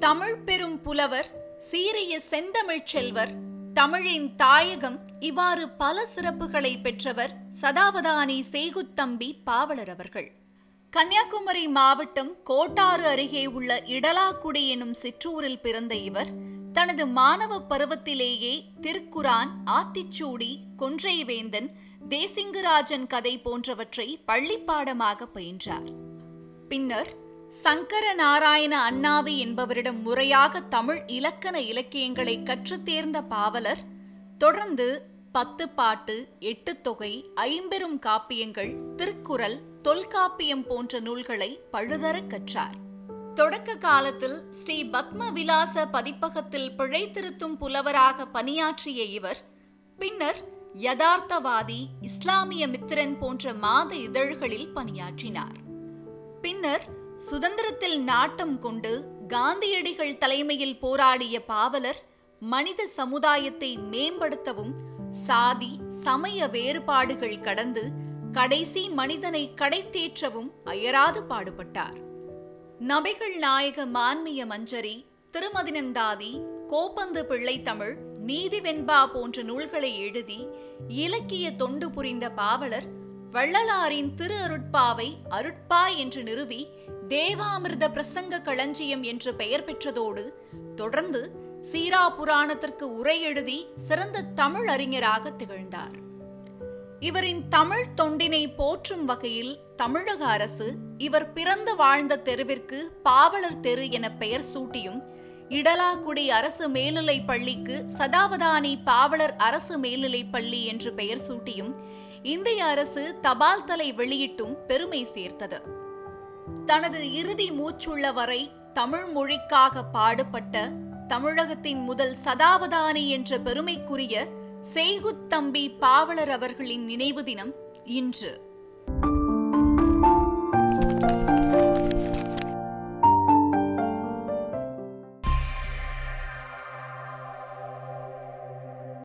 தமிழ் பெரும் புலவர் சீரிய செந்தமிழ்ச் செல்வர் தமிழின் தாயகம் இவ்வாறு பல சிறப்புகளை பெற்றவர் சதாவதானி சேகுத்தம்பி பாவலர் அவர்கள் கன்னியாகுமரி மாவட்டம் கோட்டாறு அருகே உள்ள இடலாக்குடி எனும் சிற்றூரில் பிறந்த இவர் தனது மாணவ பருவத்திலேயே திருக்குரான் ஆத்திச்சூடி கொன்றைவேந்தன் தேசிங்கராஜன் கதை போன்றவற்றை பள்ளிப்பாடமாக பயின்றார் பின்னர் சங்கர நாராயண அண்ணாவி என்பவரிடம் முறையாக தமிழ் இலக்கண இலக்கியங்களை கற்றுத் தேர்ந்த பாவலர் தொடர்ந்து பத்து பாட்டு எட்டு தொகை ஐம்பெரும் காப்பியங்கள் திருக்குறள் தொல்காப்பியம் போன்ற நூல்களை பழுதரக் கற்றார் தொடக்க காலத்தில் ஸ்ரீ பத்ம விலாச பதிப்பகத்தில் பிழை திருத்தும் புலவராக பணியாற்றிய இவர் பின்னர் யதார்த்தவாதி இஸ்லாமிய மித்திரன் போன்ற மாத இதழ்களில் பணியாற்றினார் பின்னர் சுதந்திரத்தில் நாட்டம் கொண்டு காந்தியடிகள் தலைமையில் போராடிய பாவலர் மனித சமுதாயத்தை மேம்படுத்தவும் சாதி சமய வேறுபாடுகள் கடந்து கடைசி மனிதனை கடைத்தேற்றவும் அயராது பாடுபட்டார் நபிகள் நாயக மான்மிய மஞ்சரி திருமதினந்தாதி கோப்பந்து பிள்ளை தமிழ் நீதிவெண்பா போன்ற நூல்களை எழுதி இலக்கிய தொண்டு புரிந்த பாவலர் வள்ளலாரின் திரு அருட்பாவை அருட்பா என்று நிறுவி தேவாமிர்த பிரசங்க களஞ்சியம் என்று பெயர் பெற்றதோடு தொடர்ந்து சீரா புராணத்திற்கு உரை எழுதி சிறந்த தமிழ் அறிஞராக திகழ்ந்தார் இவரின் தமிழ் தொண்டினை போற்றும் வகையில் தமிழக அரசு இவர் பிறந்து வாழ்ந்த தெருவிற்கு பாவலர் தெரு என பெயர் சூட்டியும் இடலாக்குடி அரசு மேல்நிலைப் பள்ளிக்கு சதாவதானி பாவலர் அரசு மேல்நிலைப் பள்ளி என்று பெயர் சூட்டியும் இந்திய அரசு தபால் தலை வெளியிட்டும் பெருமை சேர்த்தது தனது இறுதி மூச்சுள்ள வரை தமிழ் மொழிக்காக பாடுபட்ட தமிழகத்தின் முதல் சதாவதானி என்ற பெருமைக்குரிய செய்குத்தம்பி பாவலர் அவர்களின் நினைவு தினம் இன்று